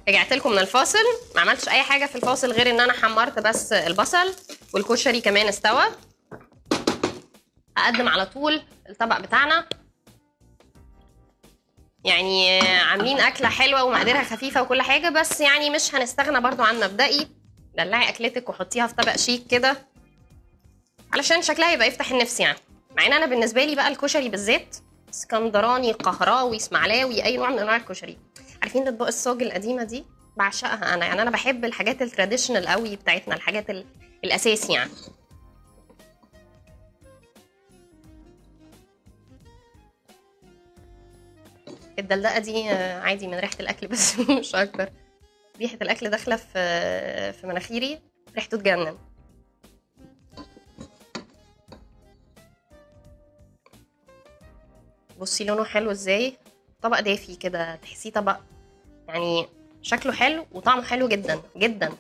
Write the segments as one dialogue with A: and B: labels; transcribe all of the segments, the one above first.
A: رجعت لكم من الفاصل ما عملتش اي حاجه في الفاصل غير ان انا حمرت بس البصل والكشري كمان استوى هقدم على طول الطبق بتاعنا يعني عاملين اكله حلوه ومقاديرها خفيفه وكل حاجه بس يعني مش هنستغنى برضو عن مبدئي دلعي اكلتك وحطيها في طبق شيك كده علشان شكلها يبقى يفتح النفس يعني مع ان انا بالنسبه لي بقى الكشري بالذات اسكندراني قهراوي اسماعيلاوي اي نوع من انواع الكشري عارفين اطباق الصاج القديمه دي بعشقها انا يعني انا بحب الحاجات التراديشنال قوي بتاعتنا الحاجات ال- الاساسي يعني الدلدقه دي آه، عادي من ريحه الاكل بس مش اكتر ريحه الاكل داخله في في مناخيري ريحته تجنن بصي لونه حلو ازاي طبق دافي كده تحسيه طبق يعني شكله حلو وطعمه حلو جدا جدا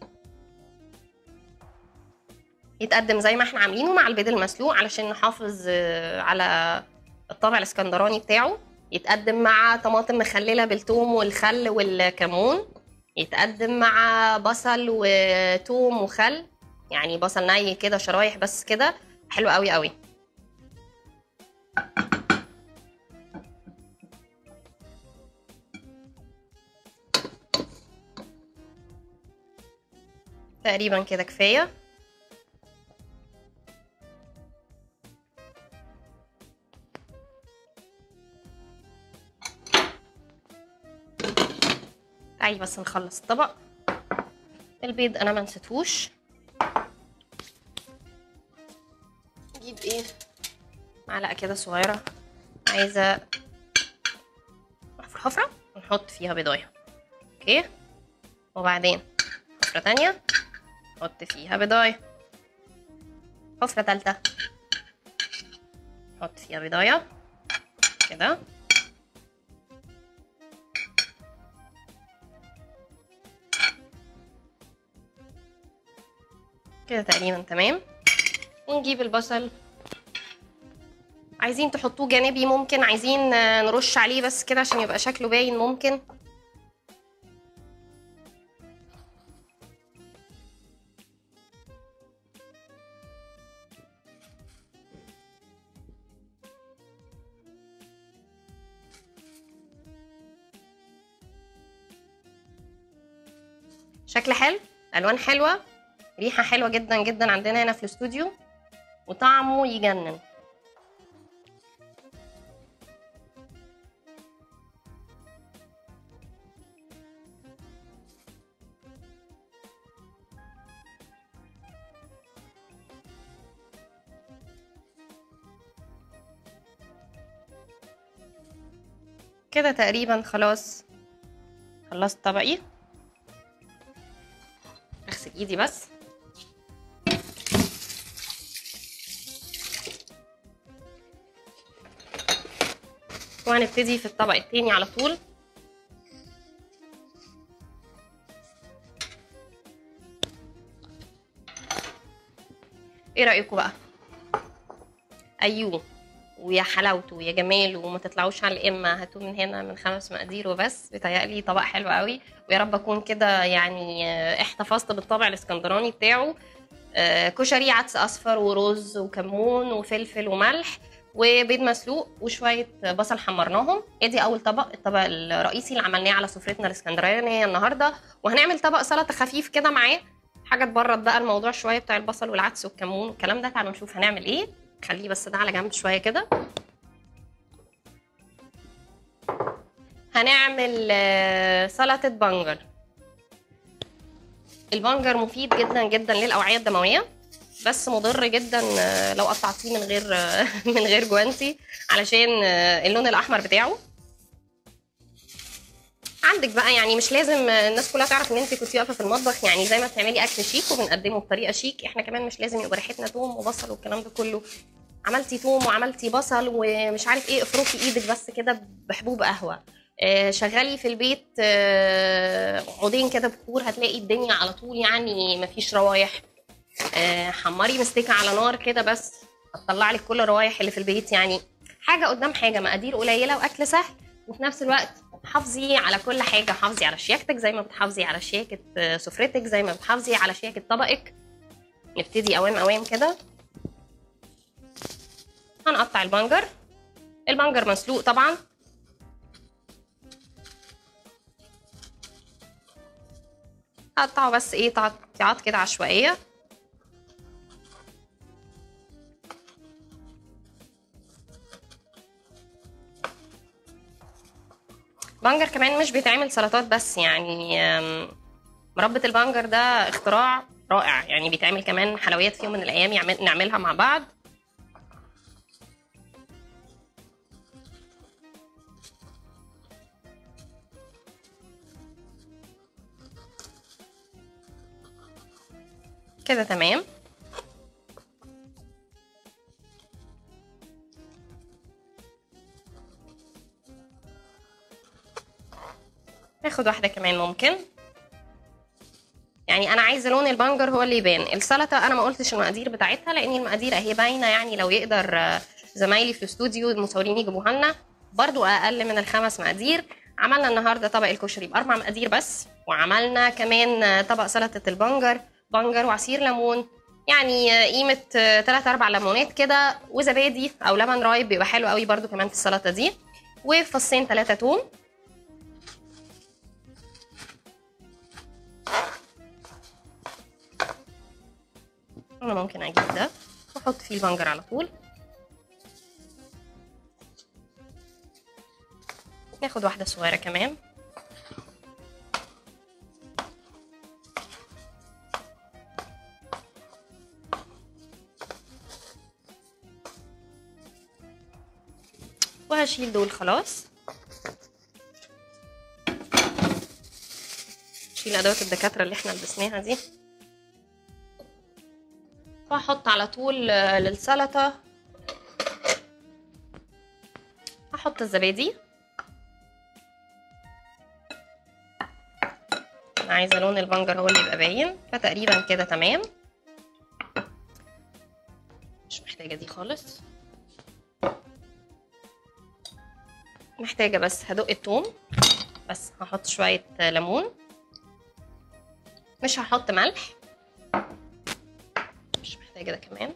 A: يتقدم زي ما احنا عاملينه مع البيض المسلوق علشان نحافظ آه، على الطابع الاسكندراني بتاعه يتقدم مع طماطم مخلله بالثوم والخل والكمون يتقدم مع بصل وتوم وخل يعني بصل ني كده شرايح بس كده حلو قوي قوي تقريبا كده كفايه تعالي بس نخلص الطبق البيض انا ما نسيتهوش نجيب ايه معلقه كده صغيره عايزه نحفر حفره ونحط فيها بيضايه اوكي وبعدين حفره تانية نحط فيها بيضايه حفره تالتة نحط فيها بيضايه كده كده تقريبا تمام ونجيب البصل عايزين تحطوه جانبي ممكن عايزين آه، نرش عليه بس كده عشان يبقى شكله باين ممكن شكل حلو الوان حلوه ريحه حلوه جدا جدا عندنا هنا في الاستوديو وطعمه يجنن كده تقريبا خلاص خلصت طبقي اغسل ايدي بس وهنبتدي في الطبق التاني على طول ايه رأيكم بقى ايوه ويا حلاوته ويا جماله وما تطلعوش على القمه هاتوه من هنا من خمس مقادير وبس بيتهيألي طبق حلو قوي ويا رب اكون كده يعني آه، احتفظت بالطابع الاسكندراني بتاعه آه، كشري عدس اصفر ورز وكمون وفلفل وملح وبيض مسلوق وشويه بصل حمرناهم ادي اول طبق الطبق الرئيسي اللي عملناه على سفرتنا الاسكندرانيه النهارده وهنعمل طبق سلطه خفيف كده معاه حاجه تبرد بقى الموضوع شويه بتاع البصل والعدس والكمون والكلام ده تعالوا نشوف هنعمل ايه خليه بس ده على جنب شويه كده هنعمل آه، سلطه بنجر البنجر مفيد جدا جدا للاوعيه الدمويه بس مضر جدا آه، لو قطعتيه من غير آه، من غير جوانتي علشان آه، اللون الاحمر بتاعه عندك بقى يعني مش لازم آه، الناس كلها تعرف ان انت كنتي واقفه في المطبخ يعني زي ما بتعملي اكل شيك وبنقدمه بطريقه شيك احنا كمان مش لازم يبقى ريحتنا توم وبصل والكلام ده كله عملتي توم وعملتي بصل ومش عارف ايه افركي ايدك بس كده بحبوب قهوه آه، شغلي في البيت آه، عودين كده بخور هتلاقي الدنيا على طول يعني مفيش روايح آه، حمري مستكه على نار كده بس هتطلع لك كل الروايح اللي في البيت يعني حاجه قدام حاجه مقادير قليله واكل سهل وفي نفس الوقت حافظي على كل حاجه حافظي على شياكتك زي ما بتحافظي على شياكه آه، سفرتك زي ما بتحافظي على شياكه طبقك نبتدي اوام اوام كده هنقطع البنجر البنجر مسلوق طبعا هقطعه بس ايه تقطيعات كده عشوائيه بنجر كمان مش بيتعمل سلطات بس يعني آم، مربى البنجر ده اختراع رائع يعني بيتعمل كمان حلويات في يوم من الايام يعمل نعملها مع بعض كده تمام ناخد واحدة كمان ممكن يعني انا عايزه لون البنجر هو اللي يبان السلطه انا ما قلتش المقادير بتاعتها لان المقادير اهي باينه يعني لو يقدر آه، زمايلي في الاستوديو المصورين يجيبوها لنا برضو اقل من الخمس مقادير عملنا النهارده طبق الكشري باربع مقادير بس وعملنا كمان آه، طبق سلطه البنجر بنجر وعصير ليمون يعني آه، قيمه 3 4 ليمونات كده وزبادي او لبن رايب بيبقى حلو قوي برضو كمان في السلطه دي وفصين ثلاثه توم انا ممكن اجيب ده واحط فيه البنجر على طول ناخد واحده صغيره كمان وهشيل دول خلاص شيل ادوات الدكاتره اللي احنا لبسناها دي وهحط على طول آه، للسلطة هحط الزبادي انا عايزة لون البنجر هو اللي يبقى باين فتقريبا كده تمام مش محتاجة دي خالص محتاجة بس هدق التوم بس هحط شوية آه، ليمون مش هحط ملح مش محتاجة ده كمان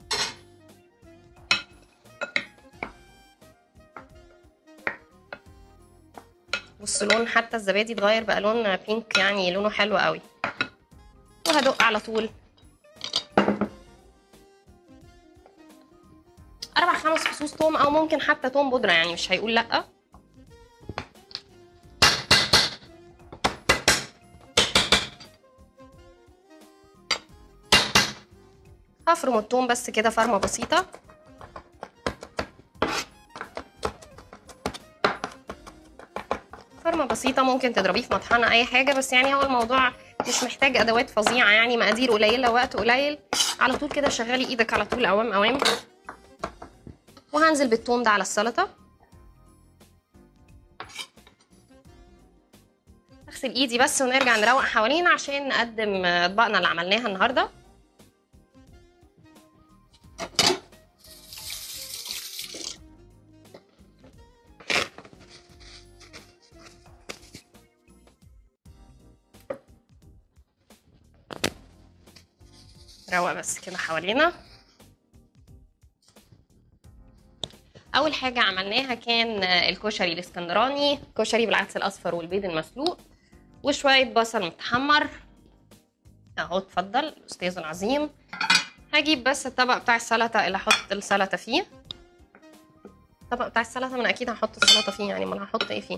A: بص لون حتى الزبادي اتغير بقى لون بينك يعني لونه حلو قوي وهدق على طول اربع خمس فصوص توم او ممكن حتى توم بودره يعني مش هيقول لا هفرم التوم بس كده فرمه بسيطه فرمه بسيطه ممكن تضربيه في مطحنه اي حاجه بس يعني هو الموضوع مش محتاج ادوات فظيعه يعني مقادير قليله وقت قليل على طول كده شغلي ايدك على طول اوام اوام وهنزل بالثوم ده على السلطه اغسل ايدي بس ونرجع نروق حوالينا عشان نقدم اطباقنا اللي عملناها النهارده روق بس كده حوالينا اول حاجه عملناها كان الكشري الاسكندراني كشري بالعدس الاصفر والبيض المسلوق وشويه بصل متحمر اهو اتفضل الاستاذ العظيم هجيب بس الطبق بتاع السلطه اللي احط السلطه فيه الطبق بتاع السلطه ما انا اكيد هحط السلطه فيه يعني ما هحط ايه فيه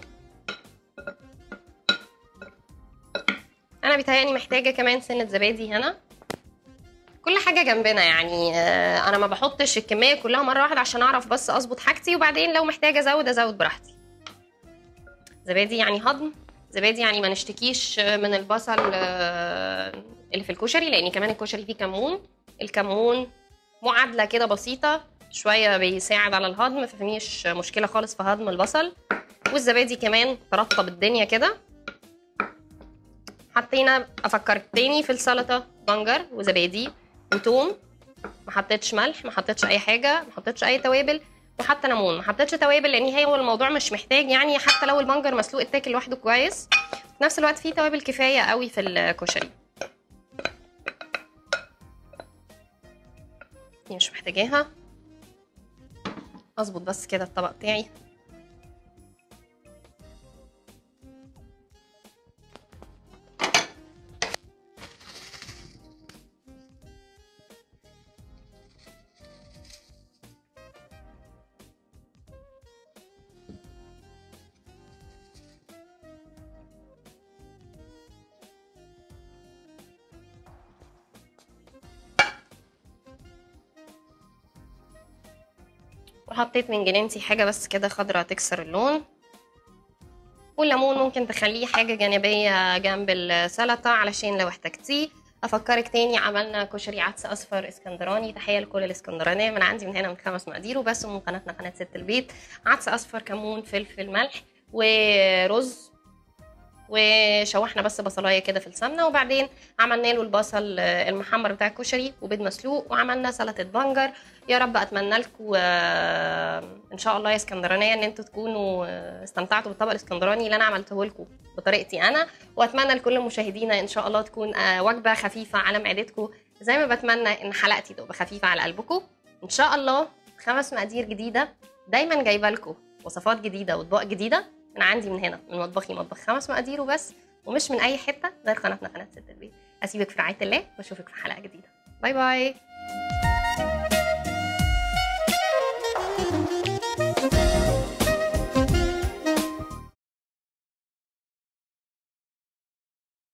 A: انا بيتهيألي محتاجه كمان سنه زبادي هنا كل حاجه جنبنا يعني آه، انا ما بحطش الكميه كلها مره واحده عشان اعرف بس اظبط حاجتي وبعدين لو محتاجه ازود ازود براحتي زبادي يعني هضم زبادي يعني ما نشتكيش من البصل آه، اللي في الكشري لان كمان الكشري فيه كمون الكمون معادله كده بسيطه شويه بيساعد على الهضم فمفيش مشكله خالص في هضم البصل والزبادي كمان ترطب الدنيا كده حطينا افكرك تاني في السلطه بنجر وزبادي وتوم ما حطيتش ملح ما حطيتش اي حاجه ما حطيتش اي توابل وحتى ليمون ما حطيتش توابل لان هي هو الموضوع مش محتاج يعني حتى لو البنجر مسلوق اتاكل لوحده كويس في نفس الوقت فيه توابل كفايه قوي في الكشري دي مش محتاجاها اظبط بس كده الطبق بتاعي وحطيت من جنينتي حاجة بس كده خضرة تكسر اللون والليمون ممكن تخليه حاجة جانبية جنب السلطة علشان لو احتجتيه افكرك تاني عملنا كشري عدس اصفر اسكندراني تحيه لكل الاسكندرانيه من عندي من هنا من خمس مقادير وبس ومن قناتنا قناه ست البيت عدس اصفر كمون فلفل ملح ورز وشوحنا بس بصلايه كده في السمنه وبعدين عملنا له البصل المحمر بتاع الكشري وبيض مسلوق وعملنا سلطه بنجر يا رب اتمنى لكم ان شاء الله يا اسكندرانيه ان انتوا تكونوا استمتعتوا بالطبق الاسكندراني اللي انا عملته لكم بطريقتي انا واتمنى لكل مشاهدينا ان شاء الله تكون وجبه خفيفه على معدتكم زي ما بتمنى ان حلقتي تبقى خفيفه على قلبكم ان شاء الله خمس مقادير جديده دايما جايبه لكم وصفات جديده واطباق جديده من عندي من هنا من مطبخي مطبخ خمس مقادير وبس ومش من اي حته غير قناتنا قناه ست البيت اسيبك في رعايه الله واشوفك في حلقه جديده باي باي